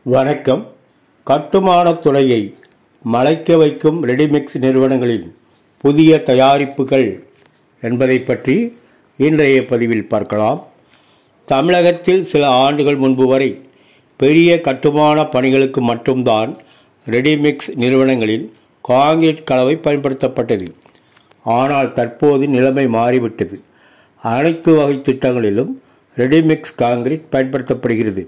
வணக்கம் கட்டுமானத் துறையை மலைக்க வைக்கும் ரெடிமிக்ஸ் நிறுவனங்களின் புதிய தயாரிப்புகள் என்பதை பற்றி இன்றைய பதிவில் பார்க்கலாம் தமிழகத்தில் சில ஆண்டுகள் முன்பு வரை பெரிய கட்டுமான பணிகளுக்கு மட்டும்தான் ரெடிமிக்ஸ் நிறுவனங்களில் காங்கிரீட் கலவை பயன்படுத்தப்பட்டது ஆனால் தற்போது நிலைமை மாறிவிட்டது அனைத்து வகை திட்டங்களிலும் ரெடிமிக்ஸ் காங்கிரீட் பயன்படுத்தப்படுகிறது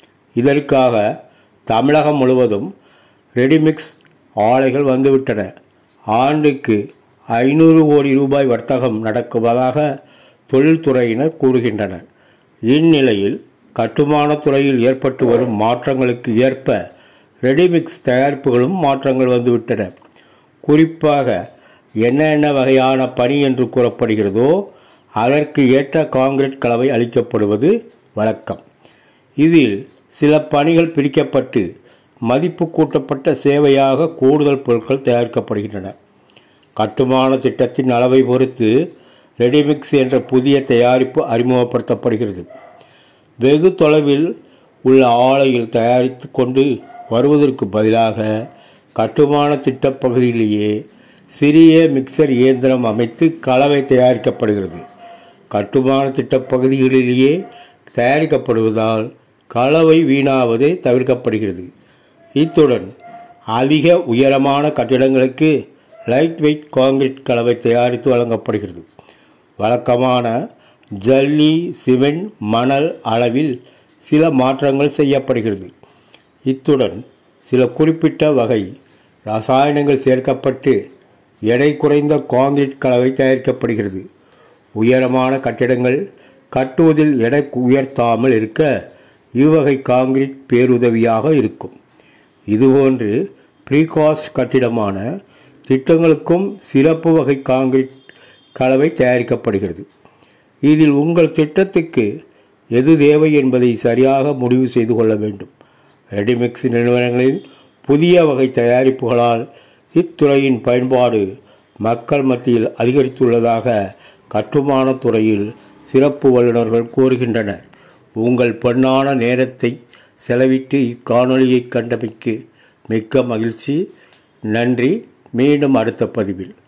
இதற்காக தமிழகம் முழுவதும் ரெடிமிக்ஸ் ஆலைகள் வந்துவிட்டன ஆண்டுக்கு ஐநூறு கோடி ரூபாய் வர்த்தகம் நடக்குவதாக தொழில்துறையினர் கூறுகின்றனர் இந்நிலையில் கட்டுமானத் துறையில் ஏற்பட்டு வரும் மாற்றங்களுக்கு ஏற்ப ரெடிமிக்ஸ் தயாரிப்புகளும் மாற்றங்கள் வந்துவிட்டன குறிப்பாக என்னென்ன வகையான பணி என்று கூறப்படுகிறதோ அதற்கு ஏற்ற காங்கிரீட் கலவை அளிக்கப்படுவது வழக்கம் இதில் சில பணிகள் பிரிக்கப்பட்டு மதிப்பு கூட்டப்பட்ட சேவையாக கூடுதல் பொருட்கள் தயாரிக்கப்படுகின்றன கட்டுமான திட்டத்தின் அளவை பொறுத்து ரெடிமிக்ஸ் என்ற புதிய தயாரிப்பு அறிமுகப்படுத்தப்படுகிறது வெகு தொலைவில் உள்ள ஆலையில் தயாரித்து கொண்டு வருவதற்கு பதிலாக கட்டுமான திட்டப் பகுதியிலேயே சிறிய மிக்சர் இயந்திரம் அமைத்து கலவை தயாரிக்கப்படுகிறது கட்டுமான திட்டப் பகுதிகளிலேயே தயாரிக்கப்படுவதால் கலவை வீணாவது தவிர்க்கப்படுகிறது இத்துடன் அதிக உயரமான கட்டிடங்களுக்கு லைட் வெயிட் காங்கிரீட் கலவை தயாரித்து வழங்கப்படுகிறது வழக்கமான ஜல்லி சிமெண்ட் மணல் அளவில் சில மாற்றங்கள் செய்யப்படுகிறது இத்துடன் சில குறிப்பிட்ட வகை ரசாயனங்கள் சேர்க்கப்பட்டு எடை குறைந்த காங்கிரீட் கலவை தயாரிக்கப்படுகிறது உயரமான கட்டிடங்கள் கட்டுவதில் எடை உயர்த்தாமல் இருக்க இவ்வகை காங்கிரீட் பேருதவியாக இருக்கும் இதுபோன்று ப்ரீகாஸ்ட் கட்டிடமான திட்டங்களுக்கும் சிறப்பு வகை காங்கிரீட் கலவை தயாரிக்கப்படுகிறது இதில் உங்கள் திட்டத்துக்கு எது தேவை என்பதை சரியாக முடிவு செய்து கொள்ள வேண்டும் ரெடிமிக்ஸ் நிறுவனங்களில் புதிய வகை தயாரிப்புகளால் இத்துறையின் பயன்பாடு மக்கள் மத்தியில் அதிகரித்துள்ளதாக கட்டுமானத் துறையில் சிறப்பு வல்லுநர்கள் கூறுகின்றனர் உங்கள் பொன்னான நேரத்தை செலவிட்டு இக்காணொளியை கண்டமைக்கு மிக்க மகிழ்ச்சி நன்றி மீண்டும் அடுத்த பதிவில்